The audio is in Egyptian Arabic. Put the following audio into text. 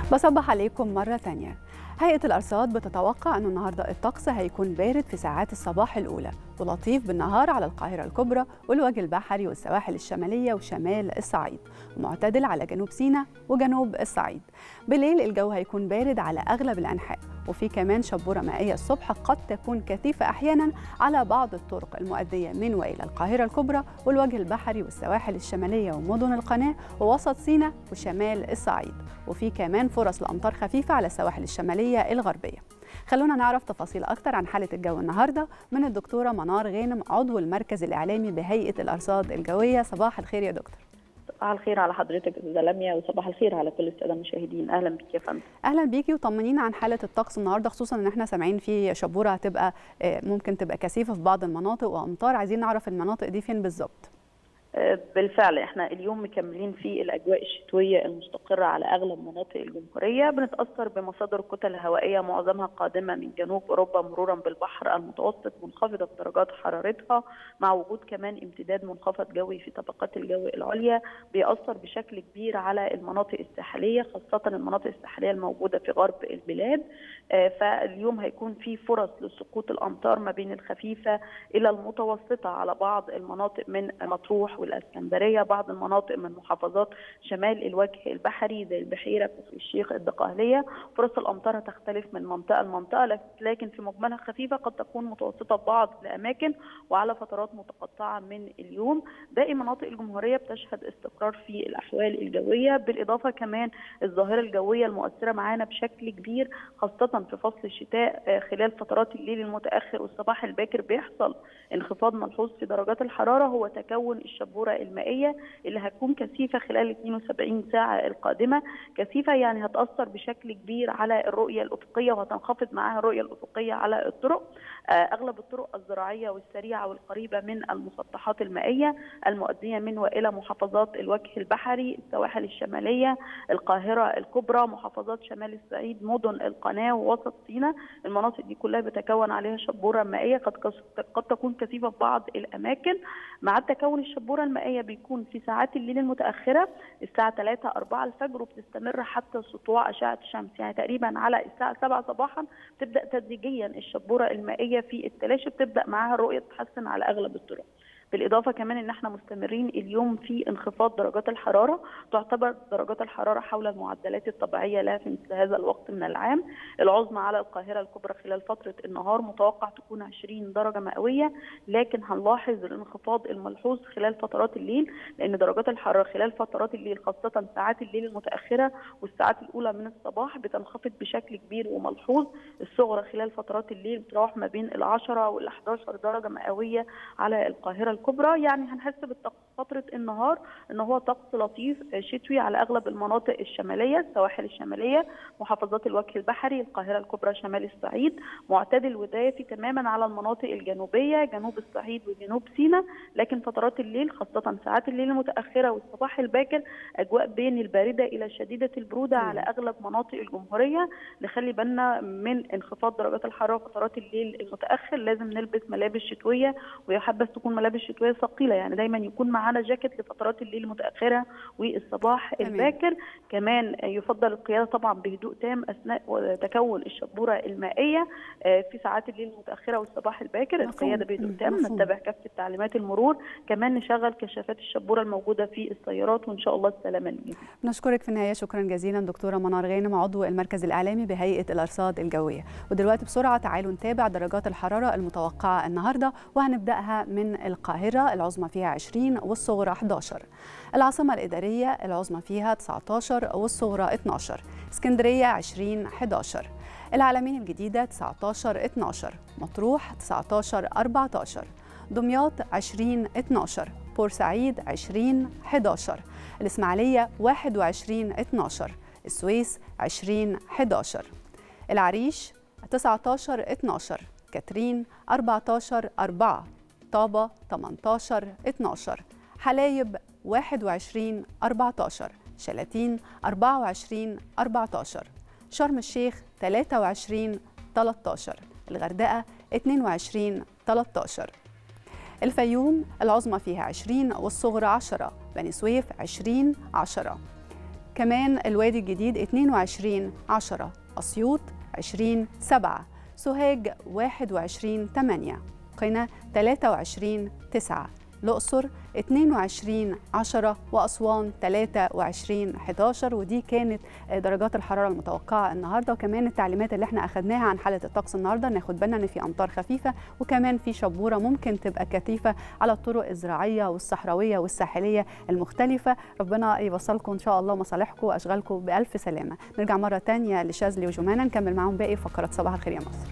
بصبح عليكم مرة تانية هيئة الأرصاد بتتوقع أنه النهاردة الطقس هيكون بارد في ساعات الصباح الأولى ولطيف بالنهار على القاهرة الكبرى والوجه البحري والسواحل الشمالية وشمال الصعيد ومعتدل على جنوب سيناء وجنوب الصعيد بالليل الجو هيكون بارد على أغلب الأنحاء وفي كمان شبورة مائية الصبح قد تكون كثيفة أحيانا على بعض الطرق المؤدية من وإلى القاهرة الكبرى والوجه البحري والسواحل الشمالية ومدن القناة ووسط سيناء وشمال الصعيد وفي كمان فرص لأمطار خفيفة على السواحل الشمالية الغربية خلونا نعرف تفاصيل أكتر عن حالة الجو النهاردة من الدكتورة منار غانم عضو المركز الإعلامي بهيئة الأرصاد الجوية صباح الخير يا دكتور صباح الخير على حضرتك استاذه لميا وصباح الخير على كل الساده المشاهدين اهلا بيك يا فندم اهلا بيكي وطمنينا عن حاله الطقس النهارده خصوصا ان احنا سامعين في شبوره هتبقى ممكن تبقى كثيفه في بعض المناطق وامطار عايزين نعرف المناطق دي فين بالظبط بالفعل احنا اليوم مكملين في الاجواء الشتويه المستقره على اغلب مناطق الجمهوريه بنتاثر بمصادر كتل هوائيه معظمها قادمه من جنوب اوروبا مرورا بالبحر المتوسط منخفضه في درجات حرارتها مع وجود كمان امتداد منخفض جوي في طبقات الجو العليا بيأثر بشكل كبير على المناطق الساحليه خاصه المناطق الساحليه الموجوده في غرب البلاد فاليوم هيكون في فرص لسقوط الامطار ما بين الخفيفه الى المتوسطه على بعض المناطق من مطروح والاسكندريه بعض المناطق من محافظات شمال الوجه البحري زي البحيره كفر الشيخ الدقهليه فرص الامطار هتختلف من منطقه لمنطقه لكن في مجملها خفيفه قد تكون متوسطه في بعض الاماكن وعلى فترات متقطعه من اليوم باقي مناطق الجمهوريه بتشهد استقرار في الاحوال الجويه بالاضافه كمان الظاهره الجويه المؤثره معانا بشكل كبير خاصه في فصل الشتاء خلال فترات الليل المتاخر والصباح الباكر بيحصل انخفاض ملحوظ في درجات الحراره هو تكون الشبوره المائيه اللي هتكون كثيفه خلال 72 ساعه القادمه كثيفه يعني هتاثر بشكل كبير على الرؤيه الافقيه وهتنخفض معاها الرؤيه الافقيه على الطرق اغلب الطرق الزراعيه والسريعه والقريبه من المسطحات المائيه المؤديه من والى محافظات الوجه البحري السواحل الشماليه القاهره الكبرى محافظات شمال الصعيد مدن القناه ووسط سيناء المناطق دي كلها بتكون عليها شبوره مائيه قد قد تكون كثيفه في بعض الاماكن مع تكون الشبوره المائيه بيكون في ساعات الليل المتاخره الساعه 3 4 الفجر وبتستمر حتى سطوع اشعه الشمس يعني تقريبا على الساعه 7 صباحا تبدا تدريجيا الشبوره المائيه في التلاشي بتبدا معاها الرؤيه تتحسن على اغلب الطرق بالاضافه كمان ان احنا مستمرين اليوم في انخفاض درجات الحراره تعتبر درجات الحراره حول المعدلات الطبيعيه لها في مثل هذا الوقت من العام العظمى على القاهره الكبرى خلال فتره النهار متوقع تكون 20 درجه مئويه لكن هنلاحظ الانخفاض الملحوظ خلال فترات الليل لان درجات الحراره خلال فترات الليل خاصه ساعات الليل المتاخره والساعات الاولى من الصباح بتنخفض بشكل كبير وملحوظ الصغرى خلال فترات الليل بتروح ما بين ال10 وال11 درجه مئويه على القاهره الكبرى يعني هنحس بالطقس فتره النهار ان هو طقس لطيف شتوي على اغلب المناطق الشماليه السواحل الشماليه محافظات الوجه البحري القاهره الكبرى شمال الصعيد معتدل ودافي تماما على المناطق الجنوبيه جنوب الصعيد وجنوب سيناء لكن فترات الليل خاصه ساعات الليل المتاخره والصباح الباكر اجواء بين البارده الى شديده البروده على اغلب مناطق الجمهوريه نخلي بالنا من انخفاض درجات الحراره فترات الليل المتاخر لازم نلبس ملابس شتويه ويحبذ تكون ملابس شتويه ثقيله يعني دايما يكون معانا جاكيت لفترات الليل المتاخره والصباح تمام. الباكر كمان يفضل القياده طبعا بهدوء تام اثناء تكون الشبوره المائيه في ساعات الليل المتاخره والصباح الباكر مفهوم. القياده بهدوء تام نتبع كافه تعليمات المرور كمان نشغل كشافات الشبوره الموجوده في السيارات وان شاء الله السلامه ليهم نشكرك في النهايه شكرا جزيلا دكتوره منار غانم عضو المركز الاعلامي بهيئه الارصاد الجويه ودلوقتي بسرعه تعالوا نتابع درجات الحراره المتوقعه النهارده وهنبداها من القاهره العظمى فيها 20 والصغرى 11 العاصمة الإدارية العظمى فيها 19 والصغرى 12 اسكندرية 20 11 العالمين الجديدة 19 12 مطروح 19 14 دمياط 20 12 بورسعيد 20 11 الإسماعيلية 21 12 السويس 20 11 العريش 19 12 كاترين 14 4 طابة 18 12 حلايب 21 14 شلاتين 24 14 شرم الشيخ 23 13 الغردقة 22 13 الفيوم العظمى فيها 20 والصغرى 10 بني سويف 20 10 كمان الوادي الجديد 22 10 أسيوط 20 7 سوهاج 21 8 قنا 23 9 الأقصر 22 10 وأسوان 23 11 ودي كانت درجات الحرارة المتوقعة النهاردة وكمان التعليمات اللي احنا أخدناها عن حالة الطقس النهاردة ناخد بالنا إن في أمطار خفيفة وكمان في شبورة ممكن تبقى كثيفة على الطرق الزراعية والصحراوية والساحلية المختلفة ربنا يوصلكم إن شاء الله مصالحكم وأشغالكم بألف سلامة نرجع مرة تانية لشاذلي وجمانة نكمل معاهم باقي فقرات صباح الخير يا مصر